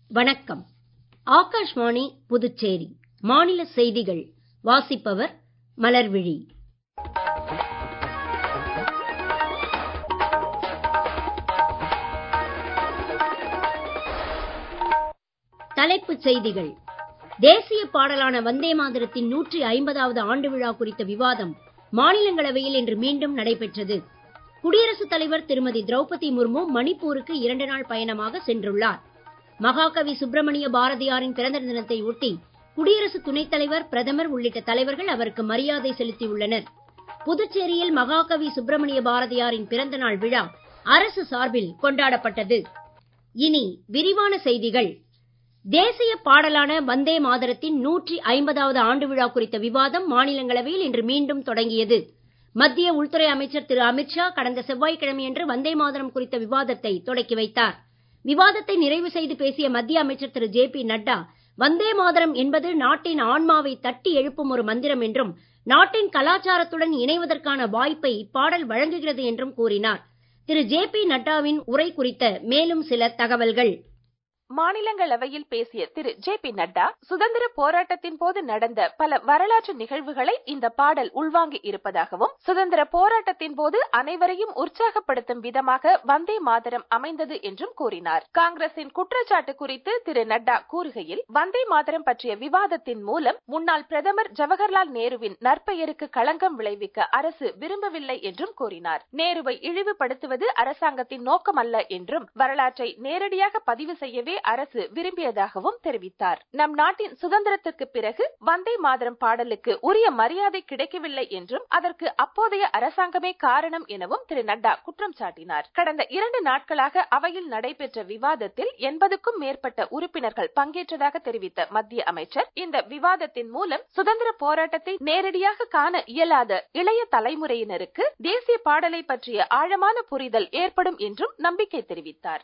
வணக்கம் ஆகாஷ்வாணி புதுச்சேரி மாநில செய்திகள் வாசிப்பவர் மலர்விழி தலைப்புச் செய்திகள் தேசிய பாடலான வந்தே மாதரத்தின் நூற்றி ஐம்பதாவது ஆண்டு விழா குறித்த விவாதம் மாநிலங்களவையில் இன்று மீண்டும் நடைபெற்றது குடியரசுத் தலைவர் திருமதி திரௌபதி முர்மு மணிப்பூருக்கு இரண்டு நாள் பயணமாக சென்றுள்ளார் மகாகவி சுப்பிரமணிய பாரதியாரின் பிறந்த தினத்தை ஒட்டி குடியரசு துணைத் தலைவர் பிரதமர் உள்ளிட்ட தலைவர்கள் அவருக்கு மரியாதை செலுத்தியுள்ளனர் புதுச்சேரியில் மகாகவி சுப்பிரமணிய பாரதியாரின் பிறந்த நாள் விழா அரசு சார்பில் கொண்டாடப்பட்டது இனி விரிவான செய்திகள் தேசிய பாடலான வந்தே மாதரத்தின் நூற்றி ஐம்பதாவது ஆண்டு விழா குறித்த விவாதம் மாநிலங்களவையில் இன்று மீண்டும் தொடங்கியது மத்திய உள்துறை அமைச்சர் திரு அமித்ஷா கடந்த செவ்வாய்க்கிழமையன்று வந்தே மாதரம் குறித்த விவாதத்தை தொடக்கி வைத்தார் விவாதத்தை நிறைவு செய்து பேசிய மத்திய அமைச்சர் திரு ஜே பி நட்டா வந்தே மாதரம் என்பது நாட்டின் ஆன்மாவை தட்டி எழுப்பும் ஒரு மந்திரம் என்றும் நாட்டின் கலாச்சாரத்துடன் இணைவதற்கான வாய்ப்பை இப்பாடல் வழங்குகிறது என்றும் கூறினார் திரு ஜே பி நட்டாவின் உரை குறித்த மேலும் சில தகவல்கள் மாநிலங்களவையில் பேசிய திரு ஜே பி நட்டா சுதந்திர போராட்டத்தின் போது நடந்த பல வரலாற்று நிகழ்வுகளை இந்த பாடல் உள்வாங்கி இருப்பதாகவும் சுதந்திர போராட்டத்தின் போது அனைவரையும் உற்சாகப்படுத்தும் விதமாக வந்தே மாதரம் அமைந்தது என்றும் கூறினார் காங்கிரசின் குற்றச்சாட்டு குறித்து திரு நட்டா கூறுகையில் வந்தே மாதரம் பற்றிய விவாதத்தின் மூலம் முன்னாள் பிரதமர் ஜவஹர்லால் நேருவின் நற்பெயருக்கு களங்கம் விளைவிக்க அரசு விரும்பவில்லை என்றும் கூறினார் நேருவை இழிவுபடுத்துவது அரசாங்கத்தின் நோக்கமல்ல என்றும் வரலாற்றை நேரடியாக பதிவு செய்யவே அரசு விரும்பியதாகவும் தெரிவித்தார் நம் நாட்டின் சுதந்திரத்திற்கு பிறகு வந்தே மாதரம் பாடலுக்கு உரிய மரியாதை கிடைக்கவில்லை என்றும் அதற்கு அப்போதைய அரசாங்கமே காரணம் எனவும் திரு நட்டா குற்றம் சாட்டினார் கடந்த இரண்டு நாட்களாக அவையில் நடைபெற்ற விவாதத்தில் எண்பதுக்கும் மேற்பட்ட உறுப்பினர்கள் பங்கேற்றதாக தெரிவித்த மத்திய அமைச்சர் இந்த விவாதத்தின் மூலம் சுதந்திர போராட்டத்தை நேரடியாக காண இயலாத இளைய தலைமுறையினருக்கு தேசிய பாடலை பற்றிய ஆழமான புரிதல் ஏற்படும் என்றும் நம்பிக்கை தெரிவித்தார்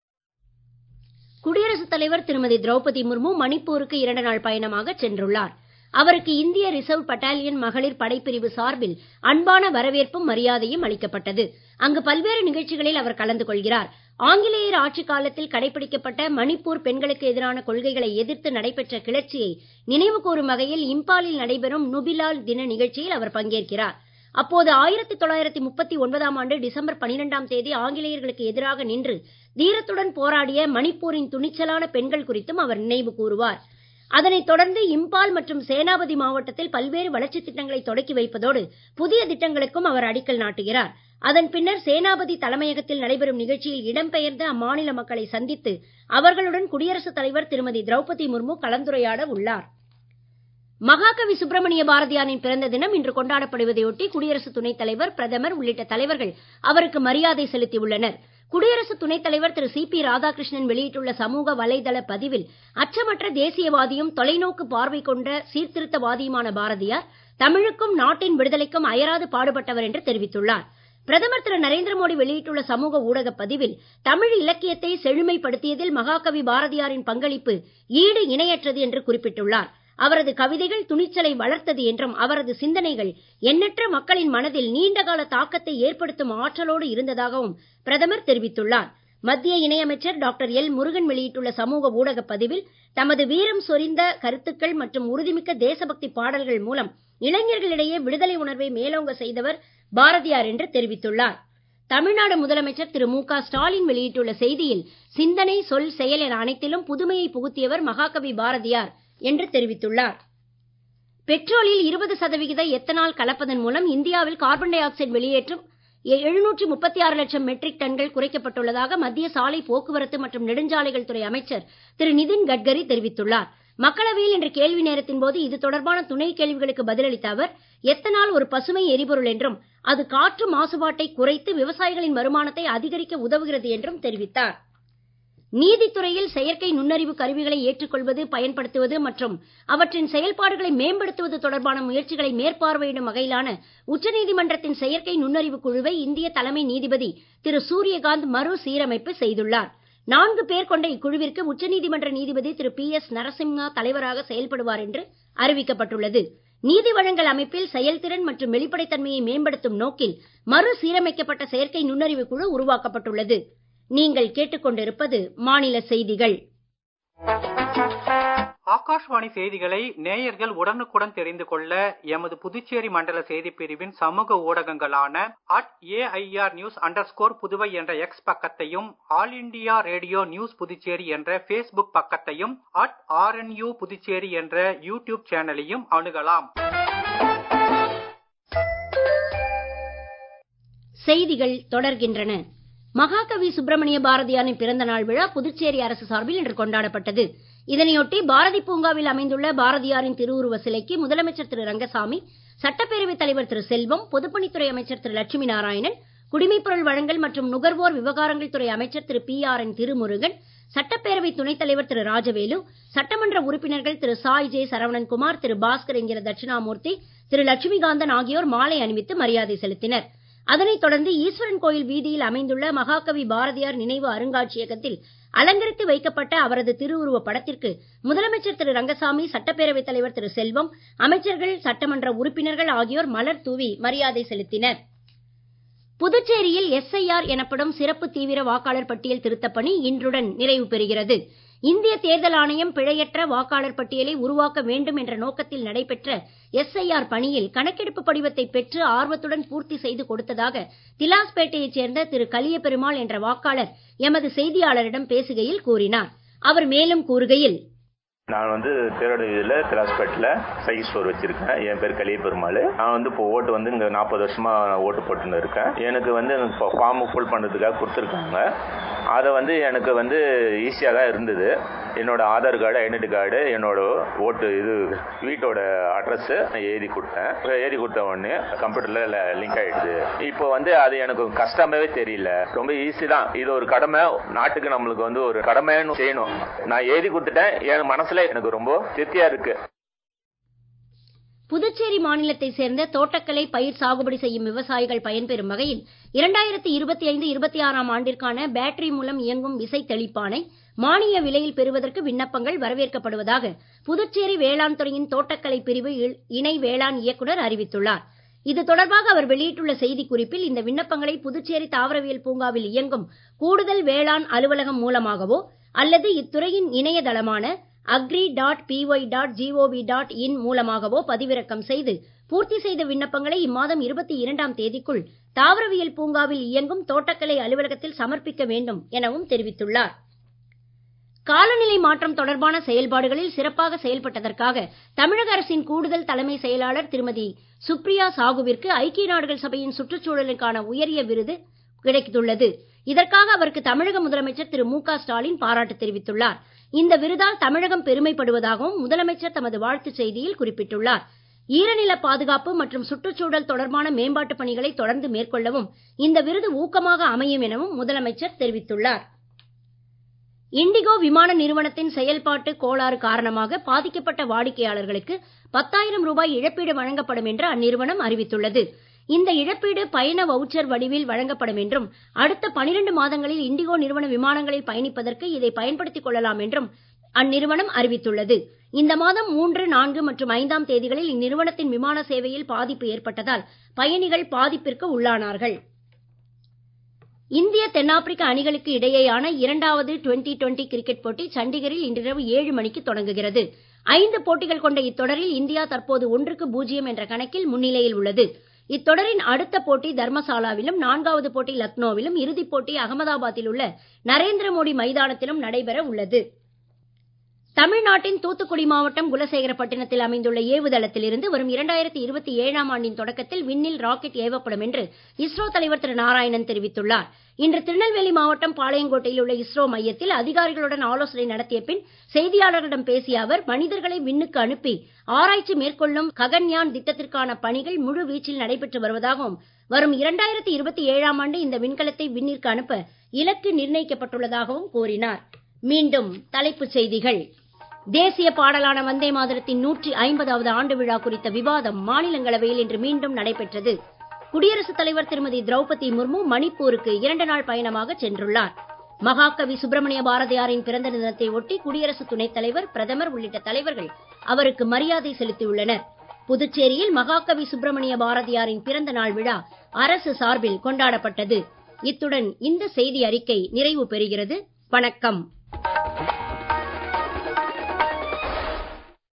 குடியரசுத் தலைவர் திருமதி திரௌபதி முர்மு மணிப்பூருக்கு இரண்டு நாள் பயணமாக சென்றுள்ளார் அவருக்கு இந்திய ரிசர்வ் பட்டாலியன் மகளிர் படைப்பிரிவு சார்பில் அன்பான வரவேற்பும் மரியாதையும் அளிக்கப்பட்டது அங்கு பல்வேறு நிகழ்ச்சிகளில் அவர் கலந்து கொள்கிறார் ஆங்கிலேயர் ஆட்சி காலத்தில் கடைபிடிக்கப்பட்ட மணிப்பூர் பெண்களுக்கு எதிரான கொள்கைகளை எதிர்த்து நடைபெற்ற கிளர்ச்சியை நினைவு கூறும் வகையில் இம்பாலில் நடைபெறும் நுபிலால் தின நிகழ்ச்சியில் அவர் பங்கேற்கிறார் அப்போது ஆயிரத்தி தொள்ளாயிரத்தி முப்பத்தி ஒன்பதாம் ஆண்டு டிசம்பர் பனிரெண்டாம் தேதி ஆங்கிலேயர்களுக்கு எதிராக நின்று தீரத்துடன் போராடிய மணிப்பூரின் துணிச்சலான பெண்கள் குறித்தும் அவர் நினைவு கூறுவார் அதனைத் தொடர்ந்து இம்பால் மற்றும் சேனாபதி மாவட்டத்தில் பல்வேறு வளர்ச்சித் திட்டங்களை தொடக்கி வைப்பதோடு புதிய திட்டங்களுக்கும் அவர் அடிக்கல் நாட்டுகிறார் அதன் பின்னர் சேனாபதி தலைமையகத்தில் நடைபெறும் நிகழ்ச்சியில் இடம்பெயர்ந்து அம்மாநில மக்களை சந்தித்து அவர்களுடன் குடியரசுத் தலைவர் திருமதி திரௌபதி முர்மு கலந்துரையாட உள்ளார் மகாகவி சுப்பிரமணிய பாரதியாரின் பிறந்த தினம் இன்று கொண்டாடப்படுவதையொட்டி குடியரசு துணைத் தலைவர் பிரதமர் உள்ளிட்ட தலைவர்கள் அவருக்கு மரியாதை செலுத்தியுள்ளனர் குடியரசு துணைத் தலைவர் திரு சி பி ராதாகிருஷ்ணன் வெளியிட்டுள்ள சமூக வலைதள பதிவில் அச்சமற்ற தேசியவாதியும் தொலைநோக்கு பார்வை கொண்ட சீர்திருத்தவாதியுமான பாரதியார் தமிழுக்கும் நாட்டின் விடுதலைக்கும் அயராது பாடுபட்டவர் என்று தெரிவித்துள்ளார் பிரதமர் திரு நரேந்திர மோடி வெளியிட்டுள்ள சமூக ஊடக பதிவில் தமிழ் இலக்கியத்தை செழுமைப்படுத்தியதில் மகாகவி பாரதியாரின் பங்களிப்பு ஈடு இணையற்றது என்று குறிப்பிட்டுள்ளார் அவரது கவிதைகள் துணிச்சலை வளர்த்தது என்றும் அவரது சிந்தனைகள் எண்ணற்ற மக்களின் மனதில் நீண்டகால தாக்கத்தை ஏற்படுத்தும் ஆற்றலோடு இருந்ததாகவும் பிரதமர் தெரிவித்துள்ளார் மத்திய இணையமைச்சர் டாக்டர் எல் முருகன் வெளியிட்டுள்ள சமூக ஊடக பதிவில் தமது வீரம் சொரிந்த கருத்துக்கள் மற்றும் உறுதிமிக்க தேசபக்தி பாடல்கள் மூலம் இளைஞர்களிடையே விடுதலை உணர்வை மேலோங்க செய்தவர் பாரதியார் என்று தெரிவித்துள்ளார் தமிழ்நாடு முதலமைச்சர் திரு மு க ஸ்டாலின் வெளியிட்டுள்ள செய்தியில் சிந்தனை சொல் செயல் என அனைத்திலும் புதுமையை புகுத்தியவர் மகாகவி பாரதியார் என்று தெரிவித்துள்ளார் பெட்ரோலில் இருபது சதவிகித எத்தனால் கலப்பதன் மூலம் இந்தியாவில் கார்பன் டை ஆக்சைடு வெளியேற்றம் எழுநூற்றி முப்பத்தி ஆறு லட்சம் மெட்ரிக் டன்கள் குறைக்கப்பட்டுள்ளதாக மத்திய சாலை போக்குவரத்து மற்றும் நெடுஞ்சாலைகள் துறை அமைச்சர் திரு நிதின் கட்கரி தெரிவித்துள்ளார் மக்களவையில் இன்று கேள்வி நேரத்தின் போது இது தொடர்பான துணை கேள்விகளுக்கு பதிலளித்த அவர் எத்தனால் ஒரு பசுமை எரிபொருள் என்றும் அது காற்று மாசுபாட்டை குறைத்து விவசாயிகளின் வருமானத்தை அதிகரிக்க உதவுகிறது என்றும் தெரிவித்தார் நீதித்துறையில் செயற்கை நுண்ணறிவு கருவிகளை ஏற்றுக்கொள்வது பயன்படுத்துவது மற்றும் அவற்றின் செயல்பாடுகளை மேம்படுத்துவது தொடர்பான முயற்சிகளை மேற்பார்வையிடும் வகையிலான உச்சநீதிமன்றத்தின் செயற்கை நுண்ணறிவு குழுவை இந்திய தலைமை நீதிபதி திரு சூரியகாந்த் மறு சீரமைப்பு செய்துள்ளார் நான்கு பேர் கொண்ட இக்குழுவிற்கு உச்சநீதிமன்ற நீதிபதி திரு பி எஸ் நரசிம்ஹா தலைவராக செயல்படுவார் என்று அறிவிக்கப்பட்டுள்ளது நீதி வழங்கல் அமைப்பில் செயல்திறன் மற்றும் வெளிப்படைத்தன்மையை மேம்படுத்தும் நோக்கில் மறு சீரமைக்கப்பட்ட செயற்கை நுண்ணறிவு குழு உருவாக்கப்பட்டுள்ளது நீங்கள் கேட்டுக்கொண்டிருப்பது மாநில செய்திகள் ஆகாஷ்வாணி செய்திகளை நேயர்கள் உடனுக்குடன் தெரிந்து கொள்ள எமது புதுச்சேரி மண்டல செய்திப் பிரிவின் சமூக ஊடகங்களான at AIR news under Puduvai என்ற எக்ஸ் பக்கத்தையும் all India radio news Puducherry என்ற ஃபேஸ்புக் பக்கத்தையும் அட் ஆர்என்யூ புதுச்சேரி என்ற யூடியூப் சேனலையும் அணுகலாம் செய்திகள் தொடர்கின்றன மகாகவி சுப்பிரமணிய பாரதியாரின் பிறந்த நாள் விழா புதுச்சேரி அரசு சார்பில் இன்று கொண்டாடப்பட்டது இதனையொட்டி பாரதி பூங்காவில் அமைந்துள்ள பாரதியாரின் திருவுருவ சிலைக்கு முதலமைச்சர் திரு ரங்கசாமி சட்டப்பேரவைத் தலைவர் திரு செல்வம் பொதுப்பணித்துறை அமைச்சர் திரு லட்சுமி நாராயணன் குடிமைப்பொருள் வழங்கல் மற்றும் நுகர்வோர் விவகாரங்கள் துறை அமைச்சர் Thiru P R N Thirumurugan சட்டப்பேரவை துணைத் தலைவர் திரு ராஜவேலு சட்டமன்ற உறுப்பினர்கள் திரு சாய் ஜே சரவணன்குமார் திரு பாஸ்கர் என்கிற தட்சிணாமூர்த்தி திரு லட்சுமிகாந்தன் ஆகியோர் மாலை அணிவித்து மரியாதை செலுத்தினர் அதனைத் தொடர்ந்து ஈஸ்வரன் கோயில் வீதியில் அமைந்துள்ள மகாகவி பாரதியார் நினைவு அருங்காட்சியகத்தில் அலங்கரித்து வைக்கப்பட்ட அவரது திருவுருவ படத்திற்கு முதலமைச்சர் திரு ரங்கசாமி சட்டப்பேரவைத் தலைவர் திரு செல்வம் அமைச்சர்கள் சட்டமன்ற உறுப்பினர்கள் ஆகியோர் மலர் தூவி மரியாதை செலுத்தினர் புதுச்சேரியில் எஸ்ஐஆர் எனப்படும் சிறப்பு தீவிர வாக்காளர் பட்டியல் திருத்தப் பணி இன்றுடன் நிறைவு பெறுகிறது இந்திய தேர்தல் ஆணையம் பிழையற்ற வாக்காளர் பட்டியலை உருவாக்க வேண்டும் என்ற நோக்கத்தில் நடைபெற்ற எஸ்ஐஆர் பணியில் கணக்கெடுப்பு படிவத்தை பெற்று ஆர்வத்துடன் பூர்த்தி செய்து கொடுத்ததாக திலாஸ்பேட்டையைச் சேர்ந்த திரு கலியபெருமாள் என்ற வாக்காளர் எமது செய்தியாளரிடம் பேசுகையில் கூறினார் அவர் மேலும் கூறுகையில் நான் வந்து தேரோட இதில் திராஸ்பேட்டில் சைக்கிள் ஸ்டோர் வச்சிருக்கேன் என் பேர் கலிய பெருமாள் நான் வந்து இப்போ ஓட்டு வந்து இங்கே நாற்பது வருஷமா ஓட்டு போட்டுன்னு இருக்கேன் எனக்கு வந்து இப்போ ஃபார்ம் ஃபில் பண்ணுறதுக்காக கொடுத்துருக்காங்க அதை வந்து எனக்கு வந்து ஈஸியாக தான் இருந்தது என்னோட ஆதார் கார்டு ஐடென்டி கார்டு என்னோட ஓட்டு இது வீட்டோட அட்ரஸ் எழுதி கொடுத்தேன் எழுதி கொடுத்த உடனே கம்ப்யூட்டர்ல லிங்க் ஆயிடுது இப்போ வந்து அது எனக்கு கஷ்டமாவே தெரியல ரொம்ப ஈஸி தான் இது ஒரு கடமை நாட்டுக்கு நம்மளுக்கு வந்து ஒரு கடமைன்னு செய்யணும் நான் எழுதி கொடுத்துட்டேன் என் மனசுல எனக்கு ரொம்ப திருப்தியா இருக்கு புதுச்சேரி மாநிலத்தை சேர்ந்த தோட்டக்கலை பயிர் சாகுபடி செய்யும் விவசாயிகள் பயன்பெறும் வகையில் இரண்டாயிரத்தி இருபத்தி ஐந்து இருபத்தி ஆறாம் ஆண்டிற்கான பேட்டரி மூலம் இயங்கும் விசை தெளிப்பானை மானிய விலையில் பெறுவதற்கு விண்ணப்பங்கள் வரவேற்கப்படுவதாக புதுச்சேரி வேளாண் துறையின் தோட்டக்கலை பிரிவு இணை வேளாண் இயக்குநர் அறிவித்துள்ளார் இது தொடர்பாக அவர் வெளியிட்டுள்ள செய்திக்குறிப்பில் இந்த விண்ணப்பங்களை புதுச்சேரி தாவரவியல் பூங்காவில் இயங்கும் கூடுதல் வேளாண் அலுவலகம் மூலமாகவோ அல்லது இத்துறையின் இணையதளமான agri dot PY dot GOV dot in மூலமாகவோ பதிவிறக்கம் செய்து பூர்த்தி செய்த விண்ணப்பங்களை இம்மாதம் இருபத்தி இரண்டாம் தேதிக்குள் தாவரவியல் பூங்காவில் இயங்கும் தோட்டக்கலை அலுவலகத்தில் சமர்ப்பிக்க வேண்டும் எனவும் தெரிவித்துள்ளார் காலநிலை மாற்றம் தொடர்பான செயல்பாடுகளில் சிறப்பாக செயல்பட்டதற்காக தமிழக அரசின் கூடுதல் தலைமை செயலாளர் திருமதி சுப்ரியா சாகுவிற்கு ஐக்கிய நாடுகள் சபையின் சுற்றுச்சூழலுக்கான உயரிய விருது கிடைத்துள்ளது இதற்காக அவருக்கு தமிழக முதலமைச்சர் திரு மு க ஸ்டாலின் பாராட்டு தெரிவித்துள்ளார் இந்த விருதால் தமிழகம் பெருமைப்படுவதாகவும் முதலமைச்சர் தமது வாழ்த்துச் செய்தியில் குறிப்பிட்டுள்ளார் ஈரநில பாதுகாப்பு மற்றும் சுற்றுச்சூழல் தொடர்பான மேம்பாட்டுப் பணிகளை தொடர்ந்து மேற்கொள்ளவும் இந்த விருது ஊக்கமாக அமையும் எனவும் முதலமைச்சர் தெரிவித்துள்ளார் இண்டிகோ விமான நிறுவனத்தின் செயல்பாட்டு கோளாறு காரணமாக பாதிக்கப்பட்ட வாடிக்கையாளர்களுக்கு பத்தாயிரம் ரூபாய் இழப்பீடு வழங்கப்படும் என்று அந்நிறுவனம் அறிவித்துள்ளது இந்த இழப்பீடு பயண வவுச்சர் வடிவில் வழங்கப்படும் என்றும் அடுத்த பனிரெண்டு மாதங்களில் இண்டிகோ நிறுவன விமானங்களில் பயணிப்பதற்கு இதை பயன்படுத்திக் கொள்ளலாம் என்றும் அந்நிறுவனம் அறிவித்துள்ளது இந்த மாதம் மூன்று நான்கு மற்றும் ஐந்தாம் தேதிகளில் இந்நிறுவனத்தின் விமான சேவையில் பாதிப்பு ஏற்பட்டதால் பயணிகள் பாதிப்பிற்கு உள்ளானார்கள் இந்திய தென்னாப்பிரிக்க அணிகளுக்கு இடையேயான இரண்டாவது டுவெண்டி டுவெண்டி கிரிக்கெட் போட்டி சண்டிகரில் இன்றிரவு ஏழு மணிக்கு தொடங்குகிறது ஐந்து போட்டிகள் கொண்ட இத்தொடரில் இந்தியா தற்போது ஒன்றுக்கு பூஜ்ஜியம் என்ற கணக்கில் முன்னிலையில் உள்ளது இத்தொடரின் அடுத்த போட்டி தர்மசாலாவிலும் நான்காவது போட்டி லக்னோவிலும் இறுதிப் போட்டி அகமதாபாத்தில் உள்ள நரேந்திர மோடி மைதானத்திலும் நடைபெற உள்ளது தமிழ்நாட்டின் தூத்துக்குடி மாவட்டம் குலசேகரப்பட்டினத்தில் அமைந்துள்ள ஏவுதளத்தில் இருந்து வரும் இரண்டாயிரத்தி இருபத்தி ஏழாம் ஆண்டின் தொடக்கத்தில் விண்ணில் ராக்கெட் ஏவப்படும் என்று இஸ்ரோ தலைவர் திரு நாராயணன் தெரிவித்துள்ளார் இன்று திருநெல்வேலி மாவட்டம் பாளையங்கோட்டையில் உள்ள இஸ்ரோ மையத்தில் அதிகாரிகளுடன் ஆலோசனை நடத்திய பின் செய்தியாளர்களிடம் பேசிய அவர் மனிதர்களை விண்ணுக்கு அனுப்பி ஆராய்ச்சி மேற்கொள்ளும் ககன்யான் திட்டத்திற்கான பணிகள் முழு வீச்சில் நடைபெற்று வருவதாகவும் வரும் இரண்டாயிரத்தி இருபத்தி ஏழாம் ஆண்டு இந்த விண்கலத்தை விண்ணிற்கு அனுப்ப இலக்கு நிர்ணயிக்கப்பட்டுள்ளதாகவும் கூறினார் மீண்டும் தலைப்புச் செய்திகள் தேசிய பாடலான வந்தே மாதரத்தின் நூற்றி ஐம்பதாவது ஆண்டு விழா குறித்த விவாதம் மாநிலங்களவையில் இன்று மீண்டும் நடைபெற்றது குடியரசுத் தலைவர் திருமதி திரௌபதி முர்மு மணிப்பூருக்கு இரண்டு நாள் பயணமாக சென்றுள்ளார் மகாகவி சுப்பிரமணிய பாரதியாரின் பிறந்த தினத்தை ஒட்டி குடியரசு துணைத் தலைவர் பிரதமர் உள்ளிட்ட தலைவர்கள் அவருக்கு மரியாதை செலுத்தியுள்ளனர் புதுச்சேரியில் மகாகவி சுப்பிரமணிய பாரதியாரின் பிறந்த நாள் விழா அரசு சார்பில் கொண்டாடப்பட்டது இத்துடன் இந்த செய்தி அறிக்கை நிறைவு பெறுகிறது வணக்கம்